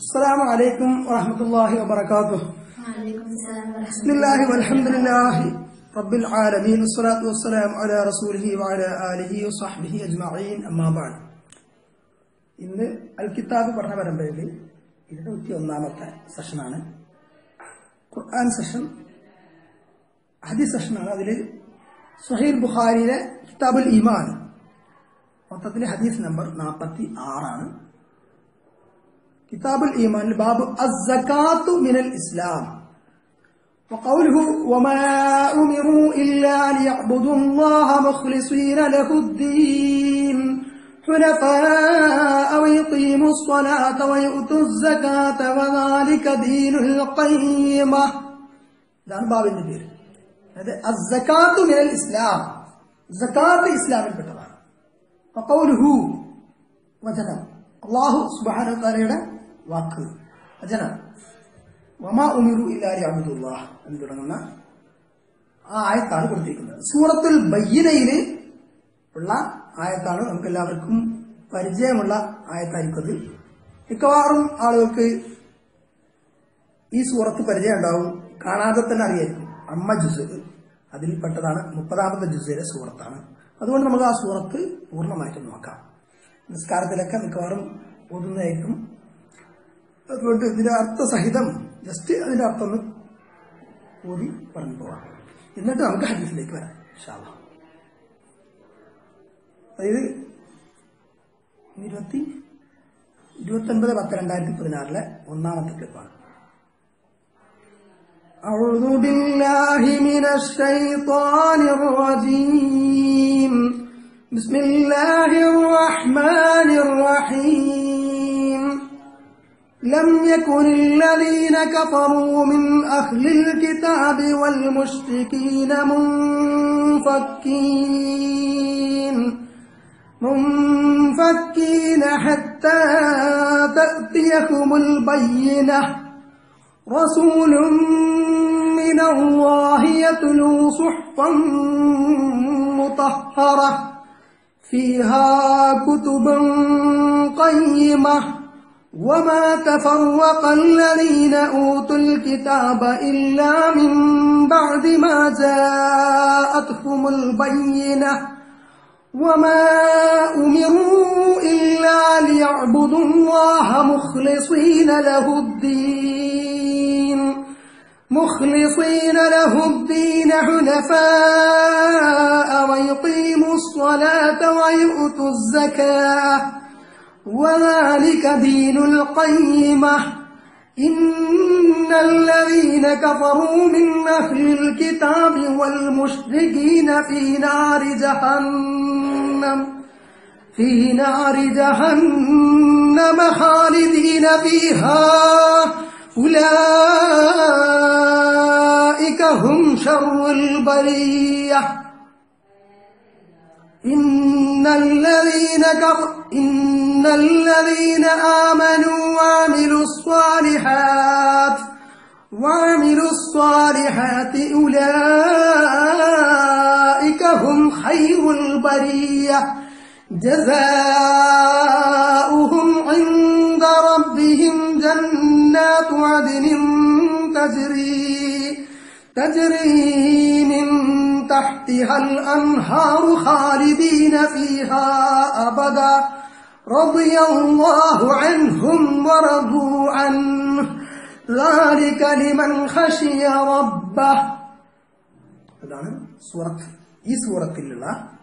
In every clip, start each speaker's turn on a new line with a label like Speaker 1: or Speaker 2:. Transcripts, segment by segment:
Speaker 1: السلام عليكم ورحمة الله وبركاته
Speaker 2: وعليكم السلام ورحمة
Speaker 1: بسم الله والحمد لله رب العالمين والصلاة والسلام على رسوله وعلى آله وصحبه أجمعين أما بعد ഇന്ന് അൽ കിതാബ് പഠന പരമ്പരയിൽ ഇരുപത്തി ഒന്നാമത്തെ സെഷനാണ് ഖുർആൻ സെഷൻ ഹദീസ് സെഷനാണ് അതിൽ സുഹൈൽ ബുഖാരിയിലെ കിതാബുൽ ഈമാൻ മൊത്തത്തിൽ ഹദീസ് നമ്പർ നാൽപ്പത്തി ആറാണ് കിതാബുൽ ഈമാൻ ബാബു അസ്സകാത്തു മിനൽ ഇസ്ലാം وقوله وما أمروا إلا ليعبدوا الله مخلصين له الدين حنفاء ويقيموا الصلاة ويؤتوا الزكاة وذلك دين القيمة ഇതാണ് ബാബിന്റെ പേര് അതായത് അസ്സക്കാത്തു മിനൽ ഇസ്ലാം സക്കാത്ത് ഇസ്ലാമിൽപ്പെട്ടതാണ് വഖൗലുഹു വചനം അള്ളാഹു സുബ്ഹാനഹു വതആലയുടെ വാക്ക് വചനം വമാ ഉമിറു ഇല്ലാരി അബ്ദുല്ലാഹ് എന്ന് തുടങ്ങുന്ന ആ ആയത്താണ് കൊടുത്തിരിക്കുന്നത് സൂറത്തുൽ ബയ്യനയില് ഉള്ള ആയത്താണ് നമുക്ക് എല്ലാവർക്കും പരിചയമുള്ള ആയത്തായിരിക്കും അത് മിക്കവാറും ആളുകൾക്ക് ഈ സൂറത്ത് പരിചയം ഉണ്ടാവും കാണാതെ തന്നെ അറിയായിരിക്കും അമ്മ ജുസ് അതിൽ പെട്ടതാണ് മുപ്പതാമത്തെ ജുസയിലെ സൂറത്താണ് അതുകൊണ്ട് നമുക്ക് ആ സൂറത്ത് പൂർണ്ണമായിട്ടും നോക്കാം നിസ്കാരത്തിലൊക്കെ മിക്കവാറും ഓതുന്നതായിരിക്കും അതുകൊണ്ട് ഇതിന്റെ അർത്ഥസഹിതം ജസ്റ്റ് അതിന്റെ അർത്ഥം ഒന്ന് ഓതി പറഞ്ഞു പോവാം എന്നിട്ട് നമുക്ക് ഹദീസിലേക്ക് വരാം ഇൻഷാല്ലാ. അതായത് ഇരുപത്തി ഇരുപത്തൊൻപത് പത്ത് രണ്ടായിരത്തി പതിനാറിലെ ഒന്നാമത്തെ ക്ലിപ്പാണ് أعوذ بالله من الشيطان الرجيم بسم الله الرحمن الرحيم لم يكن الذين كفروا من أهل الكتاب والمشركين منفكين منفكين حتى تأتيهم البينة رسول من الله يتلو صحفا مطهرة فيها كتب قيمة وما تفرق الذين أوتوا الكتاب إلا من بعد ما جاءتهم البينة وما أمروا إلا ليعبدوا الله مخلصين له الدين مخلصين له الدين حنفاء ويقيموا الصلاة ويؤتوا الزكاة وذلك دين القيمة إن الذين كفروا من أهل الكتاب والمشركين في نار جهنم في نار جهنم خالدين فيها أولئك هم شر البرية إن الذين كفر إن الذين آمنوا وعملوا الصالحات وعملوا الصالحات أولئك هم خير البرية جزاؤهم عند ربهم جنات عدن تجري تجري من تحتها الأنهار خالدين فيها أبدا رضي الله عنهم ورضوا عنه ذلك لمن خشي ربه അതാണ് സൂറത്ത് ഈ സൂറത്തിലുള്ള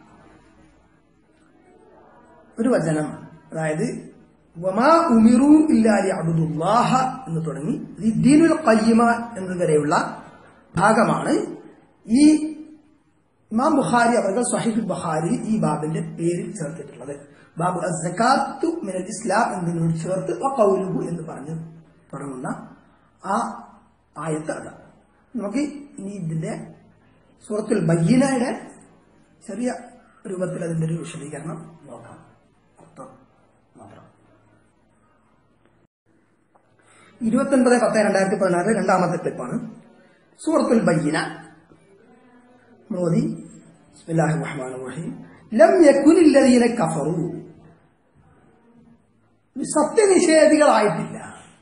Speaker 1: ഒരു വചനം അതായത് വമാ ഉമിറു ഇല്ലാലി അബ്ദുല്ലാഹ എന്ന് തുടങ്ങി ഈ ദീനുൽ ഖയ്യിമ എന്നതുവരെയുള്ള ഭാഗമാണ് ഈ ഇമാം ബുഖാരി അവർ സഹിഹ് ബുഖാരി ഈ ബാബിന്റെ പേരിൽ ചേർത്തിട്ടുള്ളത് ബാബു അസ്സക്കാത്തു മിനൽ ഇസ്ലാം എന്നതിനോട് ചേർത്ത് വഖൗലുഹു എന്ന് പറഞ്ഞ് തുടങ്ങുന്ന ആ ആയത്ത് അതാണ് നമുക്ക് ഇനി ഇതിന്റെ സൂറത്തുൽ ബയ്യനയുടെ ചെറിയ രൂപത്തിൽ അതിന്റെ ഒരു വിശദീകരണം നോക്കാം അർത്ഥം മാത്രം ഇരുപത്തൊൻപത് പത്ത് രണ്ടായിരത്തി പതിനാറ് രണ്ടാമത്തെ ക്ലിപ്പാണ് സൂറത്തുൽ ബയ്യന മോദി ബിസ്മില്ലാഹിർ റഹ്മാനിർ റഹീം ലം യകുനില്ലദീന കഫറു സത്യനിഷേധികളായിട്ടില്ല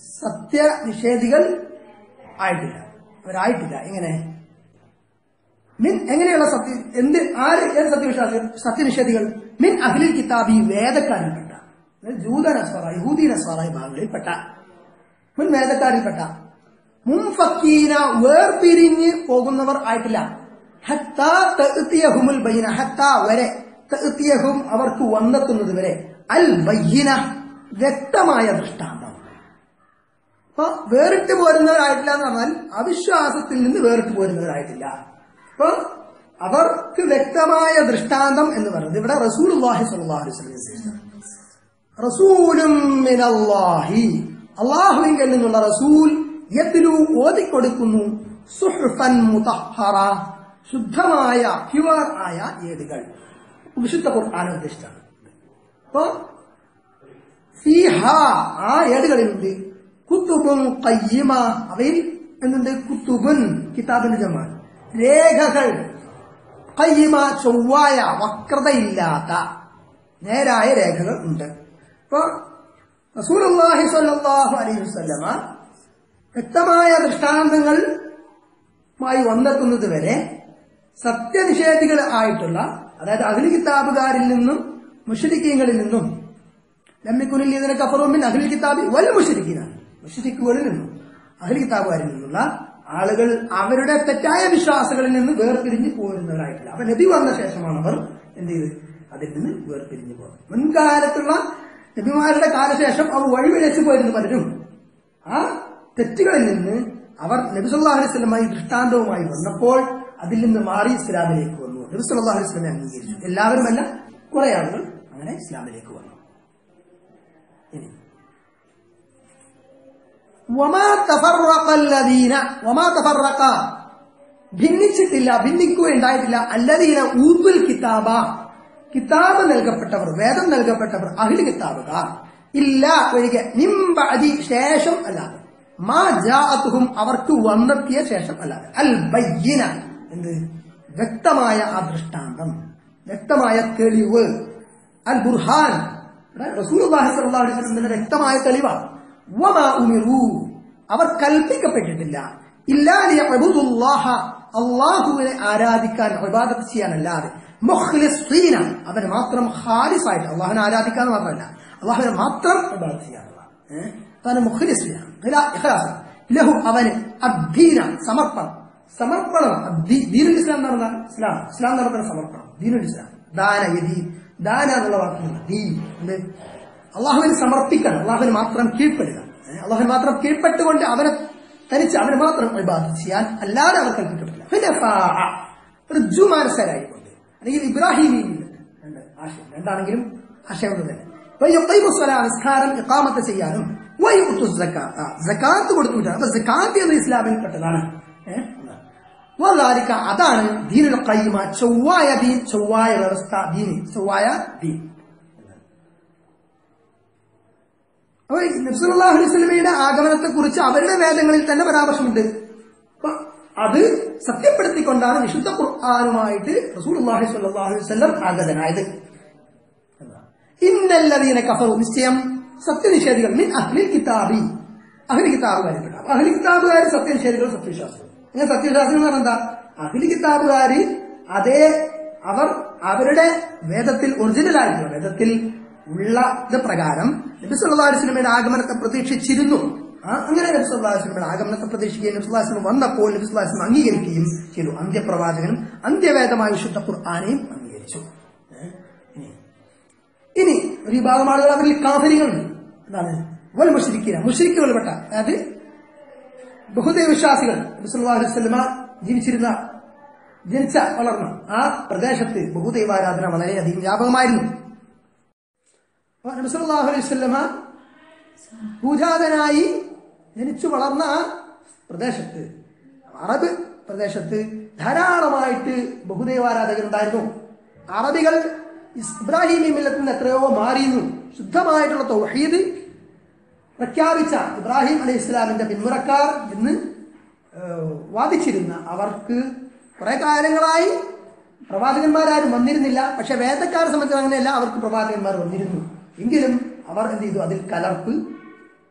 Speaker 1: സത്യനിഷേധികൾ ആയിട്ടില്ല അവരായിട്ടില്ല എങ്ങനെ മിൻ എങ്ങനെയുള്ള സത്യ എന്ത് ആര് ഏത് സത്യവിശ്വാസികൾ സത്യനിഷേധികൾ മിൻ അഖിലിൽ കിതാബി വേദക്കാരിൽപ്പെട്ട അതായത് ജൂത നസ്വറ യഹൂദി നസ്വറ വിഭാഗങ്ങളിൽപ്പെട്ട മുൻ വേദക്കാരിൽപ്പെട്ട മുൻഫക്കീന വേർപിരിഞ്ഞ് പോകുന്നവർ ആയിട്ടില്ല ഹത്താ തഅ്തിയഹുമുൽ ബയ്യന ഹത്താ വരെ തഅ്തിയഹും അവർക്ക് വന്നെത്തുന്നത് വരെ അൽ ബയ്യന വ്യക്തമായ ദൃഷ്ടാന്തം അപ്പൊ വേറിട്ട് പോരുന്നവരായിട്ടില്ല എന്ന് പറഞ്ഞാൽ അവിശ്വാസത്തിൽ നിന്ന് വേറിട്ട് പോരുന്നവരായിട്ടില്ല അപ്പൊ അവർക്ക് വ്യക്തമായ ദൃഷ്ടാന്തം എന്ന് പറയുന്നത് ഇവിടെ റസൂൽ അള്ളാഹി സ്വല്ലല്ലാഹു അലൈഹി വസല്ലം ഉദ്ദേശിച്ചത്. റസൂലും മിനല്ലാഹി അള്ളാഹുവിങ്കിൽ നിന്നുള്ള റസൂൽ യത്ലു ഓതിക്കൊടുക്കുന്നു സുഹ്ഫൻ മുതഹറ ശുദ്ധമായ പ്യുവർ ആയ ഏടുകൾ വിശുദ്ധ ഖുർആൻ ഉദ്ദേശിച്ചാണ് അപ്പൊ ഫീഹ ആ ഏടുകളിലുണ്ട് കുത്തുബുൻ കയ്യമ അവയിൽ എന്തുണ്ട് കുത്തുബുൻ കിതാബിന്റെ ജമാൻ രേഖകൾ കയ്യമ ചൊവ്വായ വക്രതയില്ലാത്ത നേരായ രേഖകൾ ഉണ്ട് അപ്പൊ റസൂലുള്ളാഹി സ്വല്ലല്ലാഹു അലൈഹി വസല്ലമ വ്യക്തമായ ദൃഷ്ടാന്തങ്ങളുമായി വന്നെത്തുന്നത് വരെ സത്യനിഷേധികൾ ആയിട്ടുള്ള അതായത് അഖിൽ കിതാബുകാരിൽ നിന്നും മുഷരിക്കീങ്ങളിൽ നിന്നും ലമ്മിക്കുനിൽ ഇതിനെ കഫറുമിൻ അഖിൽ കിതാബി വൽ മുഷരിക്കീനാണ് മുഷരിക്കുകളിൽ നിന്നും അഖിൽ കിതാബുകാരിൽ നിന്നുള്ള ആളുകൾ അവരുടെ തെറ്റായ വിശ്വാസങ്ങളിൽ നിന്ന് വേർപിരിഞ്ഞ് പോരുന്നവരായിട്ടില്ല അപ്പൊ നബി വന്ന ശേഷമാണ് അവർ എന്ത് ചെയ്ത് അതിൽ നിന്ന് വേർപിരിഞ്ഞു പോകുന്നത് മുൻകാലത്തുള്ള നബിമാരുടെ കാലശേഷം അവർ വഴിവിഴച്ചു പോയിരുന്നു പലരും ആ തെറ്റുകളിൽ നിന്ന് അവർ നബി സല്ലല്ലാഹു അലൈഹി വസല്ലമയി ദൃഷ്ടാന്തവുമായി വന്നപ്പോൾ അതിൽ നിന്ന് മാറി ഇസ്ലാമിലേക്ക് വന്നു നബി സല്ലല്ലാഹു അലൈഹി വസല്ലമയെ അംഗീകരിച്ചു എല്ലാവരുമല്ല കുറെ ആളുകൾ അങ്ങനെ ഇസ്ലാമിലേക്ക് വന്നു ഇനി വമാ തഫറഖ അല്ലദീന വമാ തഫറഖ ഭിന്നിച്ചിട്ടില്ല ഭിന്നിക്കുകയുണ്ടായിട്ടില്ല അല്ലദീന ഊത്തുൽ കിതാബ കിതാബ് നൽകപ്പെട്ടവർ വേദം നൽകപ്പെട്ടവർ അഹിൽ കിതാബുകാർ ഇല്ല ഒഴികെ നിംബഅദി ശേഷം അല്ലാതെ മാ ജാഅത്തുഹും അവർക്ക് വന്നെത്തിയ ശേഷം അല്ലാതെ അൽ ബയ്യിന എന്ത് വ്യക്തമായ ആ ദൃഷ്ടാന്തം വ്യക്തമായ തെളിവ് അൽ ബുർഹാൻ ഇവിടെ റസൂലുള്ളാഹി സ്വല്ലല്ലാഹു അലൈഹി വസല്ലം വ്യക്തമായ തെളിവാണ് വമാ ഉമിറു അവർ കൽപ്പിക്കപ്പെട്ടിട്ടില്ല ഇല്ലാലി അബുദുല്ലാഹ അള്ളാഹുവിനെ ആരാധിക്കാൻ ഇബാദത്ത് ചെയ്യാനല്ലാതെ മുഖ്ലിസ്ീന അവനെ മാത്രം ഹാരിസായിട്ട് അള്ളാഹുവിനെ ആരാധിക്കാൻ മാത്രമല്ല അള്ളാഹുവിനെ മാത്രം ഇബാദത്ത് ചെയ്യാനുള്ള താൻ മുഖ്ലിസ്ീന ലഹു അവന് അദ്ദീന സമർപ്പണം സമർപ്പണം അദ്ദീ- ദീനുൽ ഇസ്ലാം എന്ന് പറഞ്ഞാൽ ഇസ്ലാം ഇസ്ലാം എന്ന് പറഞ്ഞാൽ സമർപ്പണം ദീനുൽ ഇസ്ലാം ദാന യദീ ദാന എന്നുള്ള വാക്കുണ്ട് ദീൻ എന്ത് അള്ളാഹുവിന് സമർപ്പിക്കണം അള്ളാഹുവിന് മാത്രം കീഴ്പ്പെടുക ഏ, അള്ളാഹുവിന് മാത്രം കീഴ്പ്പെട്ടുകൊണ്ട് അവനെ തനിച്ച് അവന് മാത്രം ഇബാദത്ത് ചെയ്യാൻ അല്ലാതെ അവർ കൽപ്പിക്കപ്പെട്ടില്ല ഹുനഫാഅ, ഋജുമാനസരായിക്കൊണ്ട് അല്ലെങ്കിൽ ഇബ്രാഹിമി രണ്ട് ആശയം രണ്ടാണെങ്കിലും ആശയം ഒന്ന് തന്നെ വയ്യുഖീമു സ്വലാ, നിസ്കാരം ഇഖാമത്ത് ചെയ്യാനും വയ്യുത്തു സക്കാത്ത സക്കാത്ത് കൊടുത്തുവിട്ടാണ് അപ്പൊ സക്കാത്ത് എന്ന ഇസ്ലാമിൽ പെട്ടതാണ് ഏഹ് വദാലിക അതാണ് ദീനുൽ ഖയ്യിമ ചൊവ്വായ ദീൻ ചൊവ്വായ വ്യവസ്ഥ ദീൻ ചൊവ്വായ ദീൻ അപ്പൊ നബ്സുല്ലാഹു അലൈഹി സ്വലമയുടെ ആഗമനത്തെ കുറിച്ച് അവരുടെ വേദങ്ങളിൽ തന്നെ പരാമർശമുണ്ട് അപ്പൊ അത് സത്യപ്പെടുത്തിക്കൊണ്ടാണ് വിശുദ്ധ ഖുർആാനുമായിട്ട് റസൂലുള്ളാഹി സ്വല്ലല്ലാഹു അലൈഹി വസല്ലം ആഗതനായത് ഇന്നല്ലതീന കഫറു നിശ്ചയം സത്യനിഷേധികൾ മിൻ അഹ്ലിൽ കിതാബി അഹ്ലി കിതാബുകാരിൽപ്പെട്ട അപ്പൊ അഹ്ലി കിതാബുകാർ സത്യനിഷേധികൾ സത്യവിശ്വാസികൾ ഇങ്ങനെ സത്യവിശ്വാസികൾ എന്ന് പറഞ്ഞാൽ എന്താ അഹ്ലി കിതാബുകാര് അതേ അവർ അവരുടെ വേദത്തിൽ ഒറിജിനൽ ആയിട്ടുള്ള വേദത്തിൽ ഉള്ള ഇത് പ്രകാരം നബി സല്ലല്ലാഹു അലൈഹി വസല്ലമയുടെ ആഗമനത്തെ പ്രതീക്ഷിച്ചിരുന്നു ആ, അങ്ങനെ നബി സല്ലല്ലാഹു അലൈഹി വസല്ലമയുടെ ആഗമനത്തെ പ്രതീക്ഷിക്കുകയും നബി സല്ലല്ലാഹു അലൈഹി വസല്ലം വന്നപ്പോൾ നബി സല്ലല്ലാഹു അലൈഹി വസല്ലം അംഗീകരിക്കുകയും ചെയ്തു അന്ത്യപ്രവാചകനും അന്ത്യവേദമായ വിശുദ്ധ ഖുർആാനെയും അംഗീകരിച്ചു ഏ? ഇനി ഇനി ഒരു വിഭാഗം ആളുകൾ അവരിൽ കാഫരികളുണ്ട് എന്താണ് വൽ മുഷരിക്കിന മുഷരിക്കുകൾപ്പെട്ട അതായത് ബഹുദൈവ വിശ്വാസികൾ നബി സല്ലല്ലാഹു അലൈഹി വസല്ലമ ജീവിച്ചിരുന്ന ജനിച്ച വളർന്ന ആ പ്രദേശത്ത് ബഹുദൈവാരാധന വളരെയധികം വ്യാപകമായിരുന്നു അപ്പൊ നബി സല്ലല്ലാഹു അലൈഹി വസല്ലമ ഭൂജാതനായി ജനിച്ചു വളർന്ന ആ പ്രദേശത്ത് അറബ് പ്രദേശത്ത് ധാരാളമായിട്ട് ബഹുദൈവാരാധകരുണ്ടായിരുന്നു അറബികൾ ഇസ് ഇബ്രാഹിമി മില്ലത്തിൽ നിന്ന് എത്രയോ മാറിയിരുന്നു ശുദ്ധമായിട്ടുള്ള തൗഹീദ് പ്രഖ്യാപിച്ച ഇബ്രാഹിം അലൈഹി ഇസ്ലാമിന്റെ പിന്മുറക്കാർ എന്ന് ഏഹ്, വാദിച്ചിരുന്ന അവർക്ക് കുറെ കാലങ്ങളായി പ്രവാചകന്മാരാരും വന്നിരുന്നില്ല പക്ഷെ വേദക്കാരെ സംബന്ധിച്ച് അങ്ങനെയല്ല അവർക്ക് പ്രവാചകന്മാർ വന്നിരുന്നു എങ്കിലും അവർ എന്ത് ചെയ്തു അതിൽ കലർപ്പ്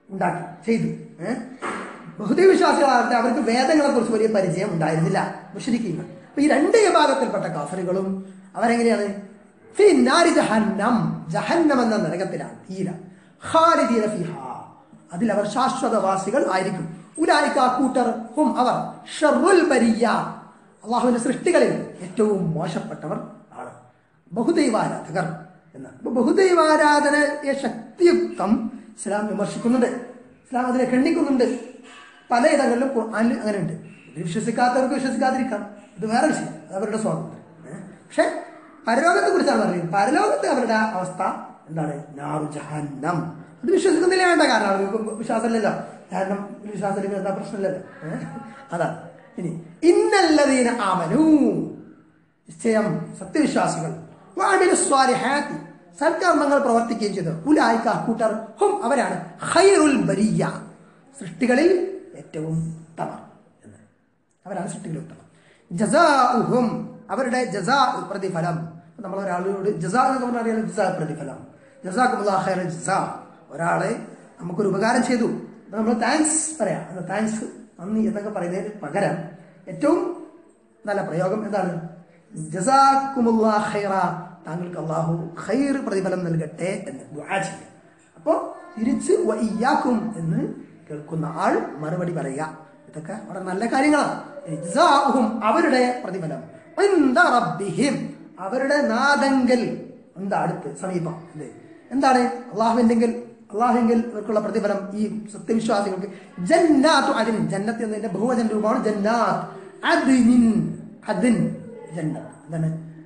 Speaker 1: ഉണ്ടാക്കി ചെയ്തു ഏഹ് ബഹുദൈവ വിശ്വാസികളാകട്ടെ അവർക്ക് വേദങ്ങളെ കുറിച്ച് വലിയ പരിചയം ഉണ്ടായിരുന്നില്ല മുഷരിക്കീങ്ങൾ അപ്പൊ ഈ രണ്ട് വിഭാഗത്തിൽപ്പെട്ട കാഫറുകളും അവരെങ്ങനെയാണ് ഫി നാരി ജഹന്നം ജഹന്നം എന്ന നരകത്തിലാണ് തീര ഖാലിദീന ഫിഹാ അതിൽ അവർ ശാശ്വതവാസികൾ ആയിരിക്കും ഉലായിക്ക ആ കൂട്ടർ ഹും അവർ ഷറുൽ ബരിയ അള്ളാഹുവിന്റെ സൃഷ്ടികളിൽ ഏറ്റവും മോശപ്പെട്ടവർ ആണ് ബഹുദൈവാരാധകർ എന്നാണ് അപ്പൊ ബഹുദൈവാരാധനയെ ശക്തിയുക്തം ഇസ്ലാം വിമർശിക്കുന്നുണ്ട് ഇസ്ലാം അതിനെ ഖണ്ഡിക്കുന്നുണ്ട് പലയിടങ്ങളിലും ഖുർആനിൽ അങ്ങനെ ഉണ്ട് ഇത് വിശ്വസിക്കാത്തവർക്ക് വിശ്വസിക്കാതിരിക്കാം ഇത് വേറെ വിഷയം അത് അവരുടെ സ്വാതന്ത്ര്യം ഏ? പക്ഷെ പരലോകത്തെ കുറിച്ചാണ് പറയുന്നത് പരലോകത്ത് അവരുടെ അവസ്ഥ എന്താണ് നാറു ജഹന്നം അത് വിശ്വസിക്കുന്നില്ല വേണ്ട കാരണം അവർക്ക് വിശ്വാസമില്ലല്ലോ കാരണം വിശ്വാസത്തിൽ എന്താ പ്രശ്നമില്ലല്ലോ ഏ? അതാണ് ഇനി ഇന്നല്ലതീന ആമനൂ നിശ്ചയം സത്യവിശ്വാസികൾ വാമിലു സ്വാലിഹാത്തി സൽക്കർമ്മങ്ങൾ പ്രവർത്തിക്കുകയും ചെയ്തു ഉലായിക്ക കൂട്ടർ ഹും അവരാണ് ഖൈറുൽ ബരിയ സൃഷ്ടികളിൽ ഏറ്റവും ഉത്തമർ എന്ന് അവരാണ് സൃഷ്ടികളിൽ ഉത്തമർ ജസാഉഹും അവരുടെ ജസാ പ്രതിഫലം നമ്മൾ ഒരാളോട് ജസാ എന്ന് പറഞ്ഞാൽ അറിയാലോ ജസാ പ്രതിഫലം ജസാക്കുമുള്ള ഖൈറ ജസാ ഒരാളെ നമുക്കൊരു ഉപകാരം ചെയ്തു അപ്പൊ നമ്മൾ താങ്ക്സ് പറയാം അത് താങ്ക്സ് നന്ദി എന്നൊക്കെ പറയുന്നതിന് പകരം ഏറ്റവും നല്ല പ്രയോഗം എന്താണ് ജസാക്കുമുല്ലാ ഖൈറ താങ്കൾക്ക് അള്ളാഹു ഖൈർ പ്രതിഫലം നൽകട്ടെ എന്ന് ദുആ ചെയ്യുക അപ്പോ തിരിച്ച് വയ്യാക്കും എന്ന് കേൾക്കുന്ന ആൾ മറുപടി പറയുക ഇതൊക്കെ വളരെ നല്ല കാര്യങ്ങളാണ് ഇജ്സാഉഹും അവരുടെ പ്രതിഫലം ഇന്ദ റബ്ബിഹിം അവരുടെ നാദങ്കൽ എന്താ അടുത്ത് സമീപം അല്ലേ എന്താണ് അള്ളാഹുവിൻ്റെങ്കിൽ അള്ളാഹുവിൽ ഇവർക്കുള്ള പ്രതിഫലം ഈ സത്യവിശ്വാസികൾക്ക് ജന്നാത്തു അദിൻ ജന്നത്ത് എന്നതിന്റെ ബഹുവചന രൂപമാണ് ജന്നാത്ത് അദിനിൻ അദിൻ ജന്നത്ത് എന്താണ്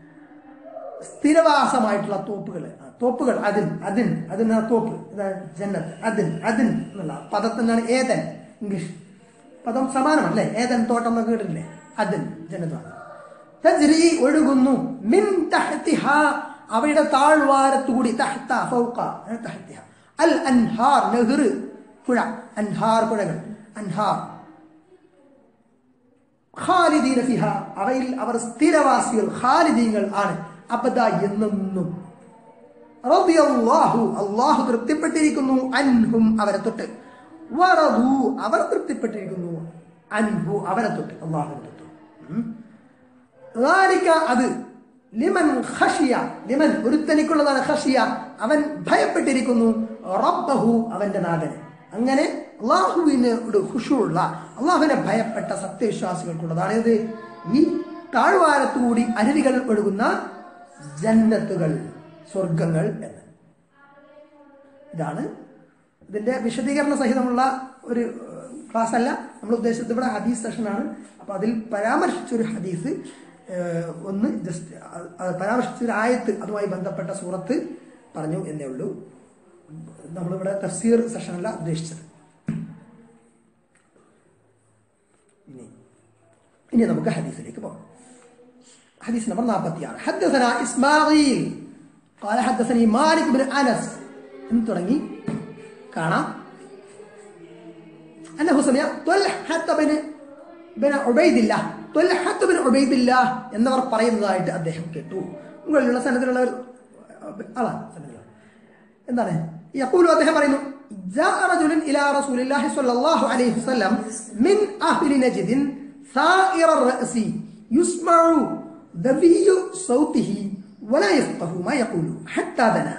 Speaker 1: സ്ഥിരവാസമായിട്ടുള്ള തോപ്പുകൾ ആ, തോപ്പുകൾ അതിൻ അതിൻ അതിന് തോപ്പ് ഇതാണ് ജന്നത്ത് അതിൻ അതിൻ എന്നുള്ള പദത്തിനാണ് ഏതൻ ഇംഗ്ലീഷ് പദം സമാനമല്ലേ ഏതൻ തോട്ടം എന്നൊക്കെ കേട്ടിട്ടില്ലേ അതിൻ ജന്നത്താണ് തജ്രി ഒഴുകുന്നു മിൻ തഹ്തിഹ അവയുടെ താഴ്വാരത്തുകൂടി തഹ്ത ഫൗക ഏ, തഹ്തിഹ അൽ അൻഹാർ നെഹ്ർ പുഴ അൻഹാർ പുഴകൾ അൻഹാർ ഖാലിദീന ഫിഹ അവയിൽ അവർ സ്ഥിരവാസികൾ ഖാലിദീങ്ങൾ ആണ് അബദ എന്നെന്നും റളിയല്ലാഹു അള്ളാഹു തൃപ്തിപ്പെട്ടിരിക്കുന്നു അൻഹും അവരെ തൊട്ട് വറദു അവർ തൃപ്തിപ്പെട്ടിരിക്കുന്നു അൻഹു അവരെ തൊട്ട് അള്ളാഹുവിനെ തൊട്ട് ഉം. ذلك അത് ലിമൻ ഖഷിയ ലിമൻ ഒരുത്തനിക്കുള്ളതാണ് ഖഷിയ അവൻ ഭയപ്പെട്ടിരിക്കുന്നു റബ്ബഹു അവന്റെ നാഥനെ അങ്ങനെ അള്ളാഹുവിനോട് ഖുഷുള്ള അള്ളാഹുവിനെ ഭയപ്പെട്ട സത്യവിശ്വാസികൾക്കുള്ളതാണ് ഇത് ഈ താഴ്വാരത്തുകൂടി അരുവികൾ ഒഴുകുന്ന ജന്നത്തുകൾ സ്വർഗങ്ങൾ എന്ന് ഇതാണ് ഇതിന്റെ വിശദീകരണ സഹിതമുള്ള ഒരു ക്ലാസ് അല്ല നമ്മൾ ഉദ്ദേശിച്ചത് ഇവിടെ ഹദീസ് സെഷനാണ് അപ്പൊ അതിൽ പരാമർശിച്ച ഒരു ഹദീസ് ഏഹ്, ഒന്ന് ജസ്റ്റ് പരാമർശിച്ച ഒരു ആയത്ത് അതുമായി ബന്ധപ്പെട്ട സൂറത്ത് പറഞ്ഞു എന്നേ ഉള്ളൂ നമ്മളിവിടെ തഫ്സീർ സെഷനല്ല ഉദ്ദേശിച്ചത് ഇനി ഇനി നമുക്ക് ഹദീസിലേക്ക് പോകാം حديث نمبر 46 حدثنا إسماعيل قال حدثني مالك بن أنس എന്ന് തുടങ്ങി കാണാം أنه سمع طلحة بن بن عبيد الله طلحة بن عبيد الله എന്നവർ പറയുന്നതായിട്ട് അദ്ദേഹം കേട്ടു മുകളിലുള്ള സനത്തിലുള്ള ഒരു ആളാണ് സനത്തിലുള്ള എന്താണ് യഖൂലു അദ്ദേഹം പറയുന്നു جاء رجل إلى رسول الله صلى الله عليه وسلم من أهل نجد ثائر الرأس يسمع ذوي صوته ولا يفقه ما يقول حتى دنا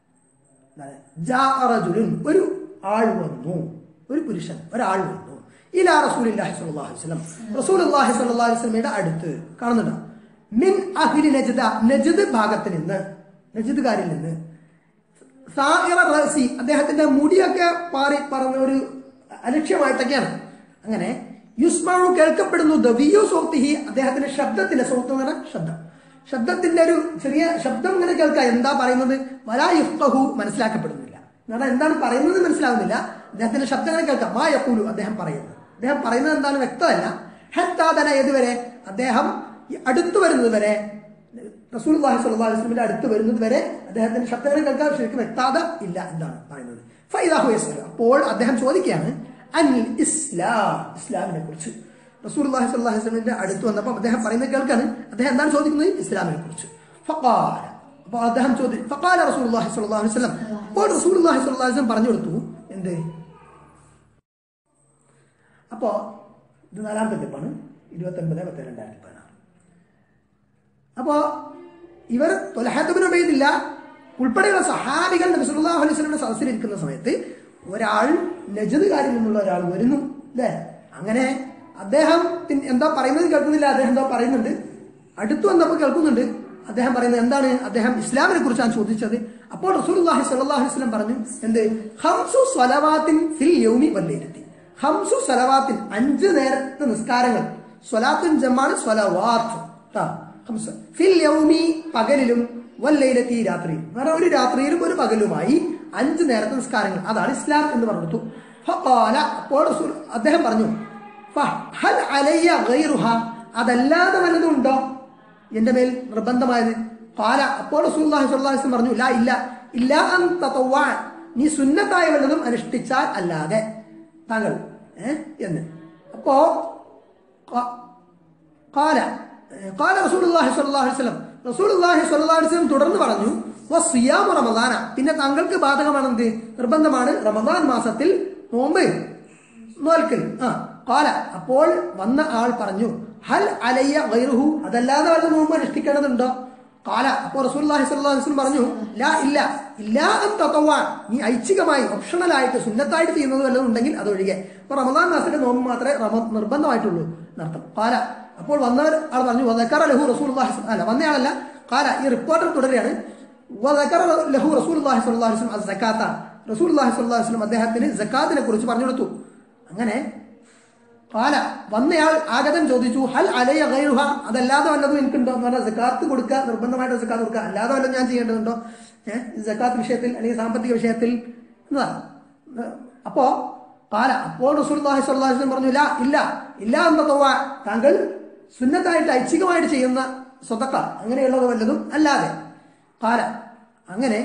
Speaker 1: جاء رجل ഒരു ആൾ വന്നു ഒരു പുരുഷൻ ഒരാൾ വന്നു ഇലാ റസൂലില്ലാഹി സ്വല്ലല്ലാഹു അലൈഹി വസല്ലം റസൂലുള്ളാഹി സ്വല്ലല്ലാഹു അലൈഹി വസല്ലമയുടെ അടുത്ത് കാണുന്നുണ്ടോ മിൻ അഹ്ലി നജ്ദ നജ്ദ് ഭാഗത്ത് നിന്ന് നജ്ദുകാരിൽ നിന്ന് സാഹിറ റസി അദ്ദേഹത്തിന്റെ മുടിയൊക്കെ പാറി പറന്ന ഒരു അലക്ഷ്യമായിട്ടൊക്കെയാണ് അങ്ങനെ യുസ്മാവു കേൾക്കപ്പെടുന്നു ദവിയു സോത്തിഹി അദ്ദേഹത്തിന്റെ ശബ്ദത്തിന്റെ സോത്ത് എന്ന് പറഞ്ഞാൽ ശബ്ദം ശബ്ദത്തിന്റെ ഒരു ചെറിയ ശബ്ദം ഇങ്ങനെ കേൾക്കാം എന്താ പറയുന്നത് വലാ യുഫ്തഹു മനസ്സിലാക്കപ്പെടുന്നില്ല എന്നാൽ എന്താണ് പറയുന്നത് മനസ്സിലാവുന്നില്ല അദ്ദേഹത്തിന്റെ ശബ്ദം ഇങ്ങനെ കേൾക്കാം മാ യഖൂലു അദ്ദേഹം പറയുന്നത് അദ്ദേഹം പറയുന്നത് എന്താണ് വ്യക്തമല്ല ഹത്താദന ഏതുവരെ അദ്ദേഹം ഈ അടുത്തു വരുന്നത് വരെ റസൂൽ അള്ളാഹി സ്വല്ലല്ലാഹു അലൈഹി വസല്ലമയുടെ അടുത്ത് വരുന്നത് വരെ അദ്ദേഹത്തിന്റെ ശബ്ദങ്ങൾ കേൾക്കാൻ ശരിക്കും വ്യക്തത ഇല്ല എന്താണ് പറയുന്നത് ഫൈദാഹു യസ്അലു അപ്പോൾ അദ്ദേഹം ചോദിക്കുകയാണ് അനിൽ ഇസ്ലാം ഇസ്ലാമിനെ കുറിച്ച് റസൂൽ അള്ളാഹി സ്വല്ലല്ലാഹു അലൈഹി വസല്ലമയുടെ അടുത്ത് വന്നപ്പോൾ അദ്ദേഹം പറയുന്നത് കേൾക്കാണ് അദ്ദേഹം എന്താണ് ചോദിക്കുന്നത് ഇസ്ലാമിനെ കുറിച്ച് ഫഖാല അപ്പോൾ അദ്ദേഹം ചോദി ഫഖാല റസൂൽ അള്ളാഹി സ്വല്ലല്ലാഹു അലൈഹി വസല്ലം അപ്പോൾ റസൂൽ അള്ളാഹി സ്വല്ലല്ലാഹു അലൈഹി വസല്ലം പറഞ്ഞു കൊടുത്തു എന്ത് അപ്പോ ഇത് നാലാമത്തെ ടിപ്പാണ് ഇരുപത്തി ഒൻപത് പത്ത് രണ്ടായിരത്തി പതിനാറ് അപ്പോ ഇവർ തൊലഹാത്തുബിന് ഉപയോഗിച്ചില്ല ഉൾപ്പെടെയുള്ള സഹാബികൾ നബി സല്ലല്ലാഹു അലൈഹി വസല്ലമയുടെ സദസ്സിലിരിക്കുന്ന സമയത്ത് ഒരാൾ നജദുകാരിൽ നിന്നുള്ള ഒരാൾ വരുന്നു അല്ലേ അങ്ങനെ അദ്ദേഹം പിൻ- എന്താ പറയുന്നത് കേൾക്കുന്നില്ല അദ്ദേഹം എന്താ പറയുന്നുണ്ട് അടുത്ത് വന്നപ്പോൾ കേൾക്കുന്നുണ്ട് അദ്ദേഹം പറയുന്നത് എന്താണ് അദ്ദേഹം ഇസ്ലാമിനെ കുറിച്ചാണ് ചോദിച്ചത് അപ്പോൾ റസൂലുള്ളാഹി സ്വല്ലല്ലാഹു അലൈഹി വസല്ലം പറഞ്ഞു എന്ത് ഹംസു സ്വലവാത്തിൻ ഫിൽ യൗമി വല്ലൈലത്തി ഹംസു സ്വലവാത്തിൻ അഞ്ച് നേരത്തെ നിസ്കാരങ്ങൾ സ്വലാത്തുൻ ജമാണ് സ്വലവാത്ത് ട്ടാ. ഹംസ. ഫിൽ യൗമി പകലിലും വല്ലൈലത്തി രാത്രി വേറെ ഒരു രാത്രിയിലും ഒരു പകലുമായി അഞ്ച് നേരത്തെ നിസ്കാരങ്ങൾ അതാണ് ഇസ്ലാം എന്ന് പറഞ്ഞു ഫഖാല അപ്പോൾ റസൂൽ അദ്ദേഹം പറഞ്ഞു ഫഹൽ അലയ്യ ഗൈറുഹ അതല്ലാതെ വല്ലതും ഉണ്ടോ എന്റെ മേൽ നിർബന്ധമായത് കാല അപ്പോൾ റസൂലുള്ളാഹി സ്വല്ലല്ലാഹു അലൈഹി വസല്ലം പറഞ്ഞു ലാ ഇല്ല ഇല്ല അൻ തതവ്വ നീ സുന്നത്തായ വല്ലതും അനുഷ്ഠിച്ചാൽ അല്ലാതെ താങ്കൾ ഏ എന്ന് അപ്പോ ക- കാല കാല റസൂലുള്ളാഹി സ്വല്ലല്ലാഹു അലൈഹി വസല്ലം റസൂലുള്ളാഹി സ്വല്ലല്ലാഹു അലൈഹി വസല്ലം തുടർന്ന് പറഞ്ഞു വസിയാമു റമദാന പിന്നെ താങ്കൾക്ക് ബാധകമാണ് എന്ത് നിർബന്ധമാണ് റമദാൻ മാസത്തിൽ നോമ്പ് നോൽക്കൽ ആ കാല അപ്പോൾ വന്ന ആൾ പറഞ്ഞു ഹൽ അലയ്യ ഗൈറുഹു അതല്ലാതെ വല്ല നോമ്പ് അനുഷ്ഠിക്കേണ്ടതുണ്ടോ കാല അപ്പോൾ റസൂലുള്ളാഹി സ്വല്ലല്ലാഹു അലൈഹി വസല്ലം പറഞ്ഞു ലാ ഇല്ല ഇല്ല അൻ തതവ്വ നീ ഐച്ഛികമായി ഓപ്ഷണൽ ആയിട്ട് സുന്നത്തായിട്ട് ചെയ്യുന്നത് വല്ലതും ഉണ്ടെങ്കിൽ അതൊഴികെ അപ്പൊ റമദാൻ മാസത്തിന്റെ നോമ്പ് മാത്രമേ റമ നിർബന്ധമായിട്ടുള്ളൂ എന്നർത്ഥം കാല അപ്പോൾ വന്ന ആൾ പറഞ്ഞു വദക്കറ ലഹു റസൂലുള്ളാഹി സ്വ- അല്ല വന്നയാളല്ല കാല ഈ റിപ്പോർട്ടർ തുടരുകയാണ് വദക്കറ ലഹു റസൂലുള്ളാഹി സ്വല്ലല്ലാഹു അലൈഹി വസല്ലം അസ്സകാത്ത റസൂലുള്ളാഹി സ്വല്ലല്ലാഹു അലൈഹി വസല്ലം അദ്ദേഹത്തിന് സക്കാത്തിനെ കുറിച്ച് പറഞ്ഞു കൊടുത്തു അങ്ങനെ കാല വന്നയാൾ ആഗതൻ ചോദിച്ചു ഹൽ അലയ ഗൈറുഹ അതല്ലാതെ വല്ലതും എനിക്കുണ്ടോ എന്ന് പറഞ്ഞാൽ സക്കാത്ത് കൊടുക്കുക നിർബന്ധമായിട്ട് സക്കാത്ത് കൊടുക്കുക അല്ലാതെ വല്ലതും ഞാൻ ചെയ്യേണ്ടതുണ്ടോ ഏഹ് സക്കാത്ത് വിഷയത്തിൽ അല്ലെങ്കിൽ സാമ്പത്തിക വിഷയത്തിൽ എന്നതാ അപ്പോ കാല അപ്പോൾ റസൂലുള്ളാഹി സ്വല്ലല്ലാഹു അലൈഹി വസല്ലം പറഞ്ഞു ഇല്ല ഇല്ല ഇല്ല എന്ന തവ്വ താങ്കൾ സുന്നത്തായിട്ട് ഐച്ഛികമായിട്ട് ചെയ്യുന്ന സ്വതക്ക അങ്ങനെയുള്ളത് വല്ലതും അല്ലാതെ കാല അങ്ങനെ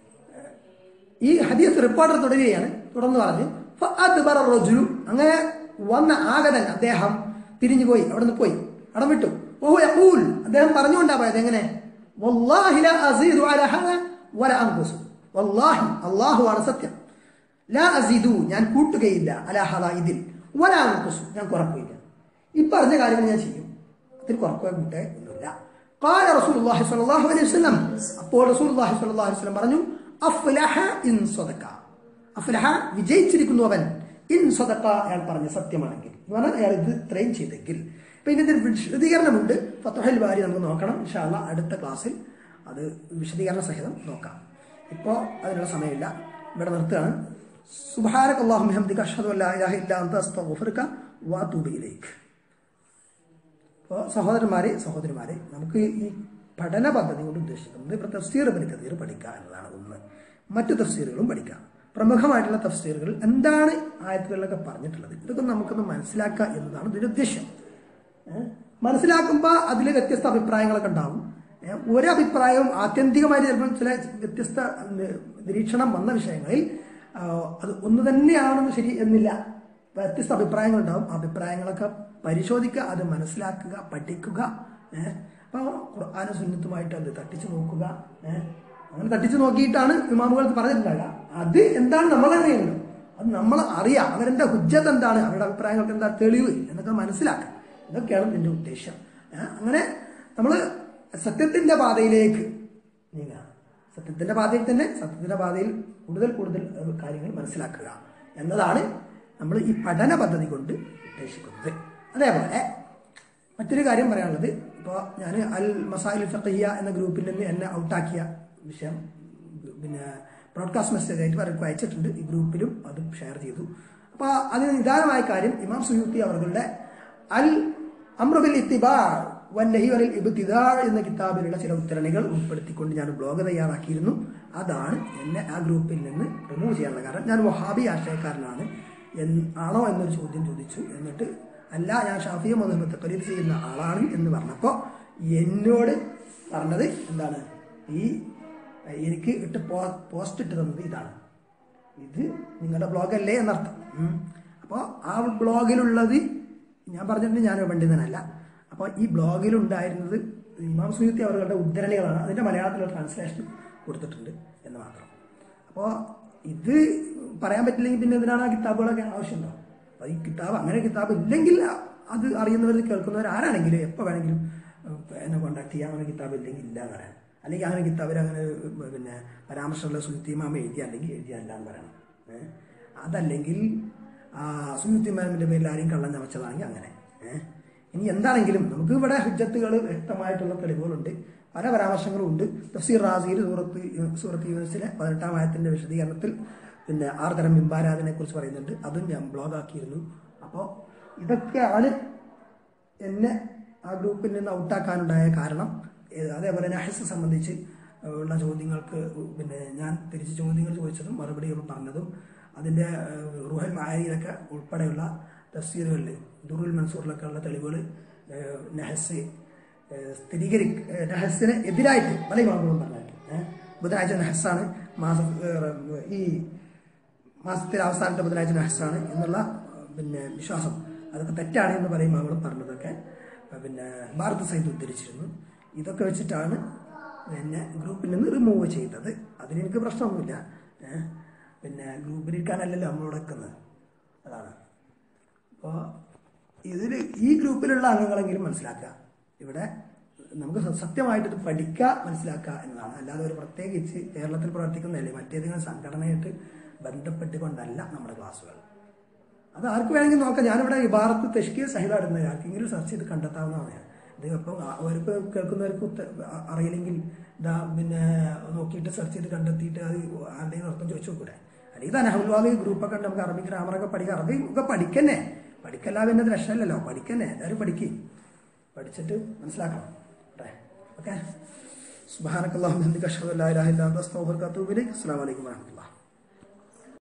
Speaker 1: ഈ ഹദീസ് റിപ്പോർട്ടർ തുടരുകയാണ് തുടർന്ന് പറഞ്ഞു ഫഅദ്ബറ റജുലു അങ്ങനെ വന്ന ആഗതൻ അദ്ദേഹം തിരിഞ്ഞുപോയി അവിടുന്ന് പോയി അടം വിട്ടു ഓഹോ യഖൂൽ അദ്ദേഹം പറഞ്ഞുകൊണ്ടാ പോയത് എങ്ങനെ വല്ലാഹി ലാ അസീദു അലാ ഹദാ വല അൻഖുസു വല്ലാഹി അല്ലാഹുവാണ് സത്യം ലാ അസീദു ഞാൻ കൂട്ടുകയില്ല അലാ ഹദാ ഇതിൽ വല അൻഖുസു ഞാൻ കുറക്കുകയില്ല ഈ പറഞ്ഞ കാര്യങ്ങൾ ഞാൻ ചെയ്യും അതിൽ കുറക്കുക കൂട്ടുക ഒന്നുമില്ല قال رسول الله صلى الله عليه وسلم അപ്പോൾ റസൂൽ അള്ളാഹി സ്വല്ലല്ലാഹു അലൈഹി വസല്ലം പറഞ്ഞു അഫ്ലഹ ഇൻ സദക അഫ്ലഹ വിജയിച്ചിരിക്കുന്നു അവൻ ഇൻ സദക അയാൾ പറഞ്ഞ സത്യമാണെങ്കിൽ എന്ന് പറഞ്ഞാൽ അയാൾ ഇത് ഇത്രയും ചെയ്തെങ്കിൽ അപ്പൊ ഇതിന്റെ ഒരു വിശദീകരണമുണ്ട് ഫത്തുഹൽ ബാരി നമുക്ക് നോക്കണം ഇൻഷാല്ല അടുത്ത ക്ലാസ്സിൽ അത് വിശദീകരണ സഹിതം നോക്കാം ഇപ്പോൾ അതിനുള്ള സമയമില്ല ഇവിടെ നിർത്തുകയാണ് സുബ്ഹാനക അല്ലാഹുമ്മ ഹംദിക അഷ്ഹദു അല്ലാ ഇലാഹ ഇല്ലാ അൻത അസ്തഗ്ഫിറുക വഅതൂബു ഇലൈക് അപ്പോൾ സഹോദരന്മാരെ സഹോദരിമാരെ നമുക്ക് ഈ പഠന പദ്ധതി കൊണ്ട് ഉദ്ദേശിക്കുന്നത് ഇപ്പോൾ തഫ്സീർ ബിൻ കതീർ പഠിക്കുക എന്നതാണ് ഒന്ന് മറ്റു തഫ്സീറുകളും പഠിക്കുക പ്രമുഖമായിട്ടുള്ള തഫ്സീറുകൾ എന്താണ് ആയത്തുകളിലൊക്കെ പറഞ്ഞിട്ടുള്ളത് ഇതൊക്കെ നമുക്കൊന്ന് മനസ്സിലാക്കുക എന്നതാണ് ഇതിന്റെ ഉദ്ദേശം ഏഹ്? മനസ്സിലാക്കുമ്പോൾ അതിൽ വ്യത്യസ്ത അഭിപ്രായങ്ങളൊക്കെ ഉണ്ടാവും ഏഹ്? ഒരു അഭിപ്രായവും ആത്യന്തികമായിട്ട് ചിലപ്പോൾ ചില വ്യത്യസ്ത ഉം, നിരീക്ഷണം വന്ന വിഷയങ്ങളിൽ ആ, അത് ഒന്ന് തന്നെയാണെന്ന് ശരി എന്നില്ല വ്യത്യസ്ത അഭിപ്രായങ്ങൾ ഉണ്ടാവും ആ അഭിപ്രായങ്ങളൊക്കെ പരിശോധിക്കുക അത് മനസ്സിലാക്കുക പഠിക്കുക ഏഹ് അപ്പോൾ ഖുർആാനും സുന്നത്തുമായിട്ട് അത് തട്ടിച്ചു നോക്കുക ഏഹ് അങ്ങനെ തട്ടിച്ചു നോക്കിയിട്ടാണ് ഇമാമുകൾ പറഞ്ഞിട്ടുണ്ടാകുക അത് എന്താണ് നമ്മൾ അറിയുന്നത് അത് നമ്മൾ അറിയാം അവരെന്താ ഹുജ്ജത്ത് എന്താണ് അവരുടെ അഭിപ്രായങ്ങൾക്ക് എന്താ തെളിവ് എന്നൊക്കെ മനസ്സിലാക്കുക ഇതൊക്കെയാണ് ഇതിന്റെ ഉദ്ദേശം ഏഹ് അങ്ങനെ നമ്മൾ സത്യത്തിന്റെ പാതയിലേക്ക് നീങ്ങുക സത്യത്തിന്റെ പാതയിൽ തന്നെ സത്യത്തിന്റെ പാതയിൽ കൂടുതൽ കൂടുതൽ ഏഹ്, കാര്യങ്ങൾ മനസ്സിലാക്കുക എന്നതാണ് നമ്മൾ ഈ പഠന പദ്ധതി കൊണ്ട് ഉദ്ദേശിക്കുന്നത് അതേപോലെ മറ്റൊരു കാര്യം പറയാനുള്ളത് ഇപ്പോൾ ഞാൻ അൽ മസായിൽ ഫഖിയ എന്ന ഗ്രൂപ്പിൽ നിന്ന് എന്നെ ഔട്ടാക്കിയ വിഷയം പിന്നെ ബ്രോഡ്കാസ്റ്റ് മെസ്സേജ് ആയിട്ട് അവർക്ക് അയച്ചിട്ടുണ്ട് ഈ ഗ്രൂപ്പിലും അത് ഷെയർ ചെയ്തു അപ്പോൾ അതിന് നിദാനമായ കാര്യം ഇമാം സുയൂത്തി അവരുടെ അൽ അമ്രുബിൽ ഇത്തിബാ വന്നഹി വരിൽ ഇബ്തിദാ എന്ന കിതാബിലുള്ള ചില ഉത്തരണികൾ ഉൾപ്പെടുത്തിക്കൊണ്ട് ഞാൻ ബ്ലോഗ് തയ്യാറാക്കിയിരുന്നു അതാണ് എന്നെ ആ ഗ്രൂപ്പിൽ നിന്ന് റിമൂവ് ചെയ്യാനുള്ള കാരണം ഞാൻ വഹാബി ആശയക്കാരനാണ് എന്ന് ആണോ എന്നൊരു ചോദ്യം ചോദിച്ചു എന്നിട്ട് അല്ല ഞാൻ ഷാഫിയ മധുബത്ത് തക്കലീത് ചെയ്യുന്ന ആളാണ് എന്ന് പറഞ്ഞപ്പോൾ എന്നോട് പറഞ്ഞത് എന്താണ് ഈ എനിക്ക് ഇട്ട് പോ പോസ്റ്റ് ഇട്ട് തന്നത് ഇതാണ് ഇത് നിങ്ങളുടെ ബ്ലോഗല്ലേ എന്നർത്ഥം അപ്പോൾ ആ ബ്ലോഗിലുള്ളത് ഞാൻ പറഞ്ഞിട്ടുണ്ട് ഞാൻ പണ്ഡിതനല്ല അപ്പോൾ ഈ ബ്ലോഗിലുണ്ടായിരുന്നത് ഇമാം സുയുത്തി അവരുടെ ഉദ്ധരണികളാണ് അതിൻ്റെ മലയാളത്തിലുള്ള ട്രാൻസ്ലേഷൻ കൊടുത്തിട്ടുണ്ട് എന്ന് മാത്രം അപ്പോൾ ഇത് പറയാൻ പറ്റില്ലെങ്കിൽ പിന്നെ എന്തിനാണ് ആ കിതാബുകളൊക്കെ ആവശ്യമുണ്ടോ അപ്പൊ ഈ കിതാബ് അങ്ങനെ കിതാബ് ഇല്ലെങ്കിൽ അത് അറിയുന്നവർ കേൾക്കുന്നവർ ആരാണെങ്കിലും എപ്പോൾ വേണമെങ്കിലും ഏഹ്, എന്നെ കോണ്ടാക്ട് ചെയ്യാം അങ്ങനെ കിതാബ് ഇല്ലെങ്കിൽ ഇല്ല എന്ന് പറയാം അല്ലെങ്കിൽ അങ്ങനെ കിതാബിൽ അങ്ങനെ ഏഹ്, പിന്നെ പരാമർശമുള്ള സുൽത്തിമാമ എഴുതിയ അല്ലെങ്കിൽ എഴുതിയല്ല എന്ന് പറയണം ഏഹ്. അതല്ലെങ്കിൽ ആ സുൽത്തിമാമിന്റെ പേരിൽ ആരെയും കള്ളം ചമച്ചതാണെങ്കിൽ അങ്ങനെ ഏഹ്. ഇനി എന്താണെങ്കിലും നമുക്ക് ഇവിടെ ഹുജ്ജത്തുകൾ വ്യക്തമായിട്ടുള്ള തെളിവുകളുണ്ട് പല പരാമർശങ്ങളും ഉണ്ട് തഫ്സീർ റാസിയിൽ സൂറത്ത് സൂറത്ത് യൂനിസിലെ പതിനെട്ടാം ആയത്തിന്റെ വിശദീകരണത്തിൽ പിന്നെ ആറ് തരം ബിംബാരാധനെ കുറിച്ച് പറയുന്നുണ്ട് അതും ഞാൻ ബ്ലോഗ് ആക്കിയിരുന്നു അപ്പോൾ ഇതൊക്കെയാണ് എന്നെ ആ ഗ്രൂപ്പിൽ നിന്ന് ഔട്ടാക്കാനുണ്ടായ കാരണം ഏ- അതേപോലെ നഹസ് സംബന്ധിച്ച് ഉള്ള ചോദ്യങ്ങൾക്ക് പിന്നെ ഞാൻ തിരിച്ച് ചോദ്യങ്ങൾ ചോദിച്ചതും മറുപടികൾ പറഞ്ഞതും അതിൻ്റെ റുഹൽ മായയിലൊക്കെ ഉൾപ്പെടെയുള്ള തഫ്സീറുകളിൽ ദുറുൽ മൻസൂറിലൊക്കെ ഉള്ള തെളിവുകൾ നഹസ് സ്ഥിരീകരി നഹസിന് എതിരായിട്ട് പല ഇമാമുകളും പറഞ്ഞിട്ട് ഏഹ് ബുധനാഴ്ച നഹസാണ് മാസ ഏഹ് ഈ മാസത്തിലെ അവസാനത്തെ ബുധനാഴ്ച നഹസാണ് എന്നുള്ള ഏഹ്, പിന്നെ വിശ്വാസം അതൊക്കെ തെറ്റാണ് എന്ന് പറയും മകളും പറഞ്ഞതൊക്കെ ഏഹ്, പിന്നെ ഭാരത് സൈഡ് ഉദ്ധരിച്ചിരുന്നു ഇതൊക്കെ വെച്ചിട്ടാണ് എന്നെ ഗ്രൂപ്പിൽ നിന്ന് റിമൂവ് ചെയ്തത് അതിന് എനിക്ക് പ്രശ്നമൊന്നുമില്ല ഏഹ്, പിന്നെ ഗ്രൂപ്പിലിരിക്കാനല്ലല്ലോ നമ്മൾ വെക്കുന്നത് അതാണ് അപ്പോൾ ഇതിൽ ഈ ഗ്രൂപ്പിലുള്ള അംഗങ്ങളെങ്കിലും മനസ്സിലാക്കുക ഇവിടെ നമുക്ക് സ- സത്യമായിട്ട് ഇത് പഠിക്കുക മനസ്സിലാക്കുക എന്നതാണ് അല്ലാതെ ഒരു പ്രത്യേകിച്ച് കേരളത്തിൽ പ്രവർത്തിക്കുന്നതല്ലേ മറ്റേതെങ്കിലും സംഘടനയായിട്ട് ബന്ധപ്പെട്ടുകൊണ്ടല്ല നമ്മുടെ ക്ലാസ്സുകൾ അത് ആർക്ക് വേണമെങ്കിൽ നോക്കാം ഞാനിവിടെ ഇബാറത്ത് തെഷ്കിയ സഹിതം ആർക്കെങ്കിലും സെർച്ച് ചെയ്ത് കണ്ടെത്താവുന്നതാണ് ഞാൻ. ഇത് ഇപ്പം അവർക്ക് കേൾക്കുന്നവർക്ക് ഉത്ത- അ- അറിയില്ലെങ്കിൽ ഇതാ പിന്നെ നോക്കിയിട്ട് സെർച്ച് ചെയ്ത് കണ്ടെത്തിയിട്ട് അത് ആരുടെയും അർത്ഥം ചോദിച്ചു നോക്കൂടെ അല്ലെങ്കിൽ ഇത് അനഹുൽവാദി ഗ്രൂപ്പൊക്കെ ഉണ്ട് നമുക്ക് അറബി ഗ്രാമറൊക്കെ പഠിക്കാം അറബി ഒക്കെ പഠിക്കന്നെ പഠിക്കല്ല പിന്നെ അത് രക്ഷമല്ലല്ലോ പഠിക്കന്നെ എല്ലാവരും പഠിക്കും പഠിച്ചിട്ട് മനസ്സിലാക്കണം അല്ലേ ഓക്കെ സുബാനക്കല്ലാഹു അഷ്ഹദു അല്ലാ ഇലാഹ ഇല്ലാ അൻത അസ്തഗ്ഫിറുക വഅത്തൂബു ഇലൈക് അസ്സലാമു അലൈക്കും വറഹ്മത്തുള്ളാഹി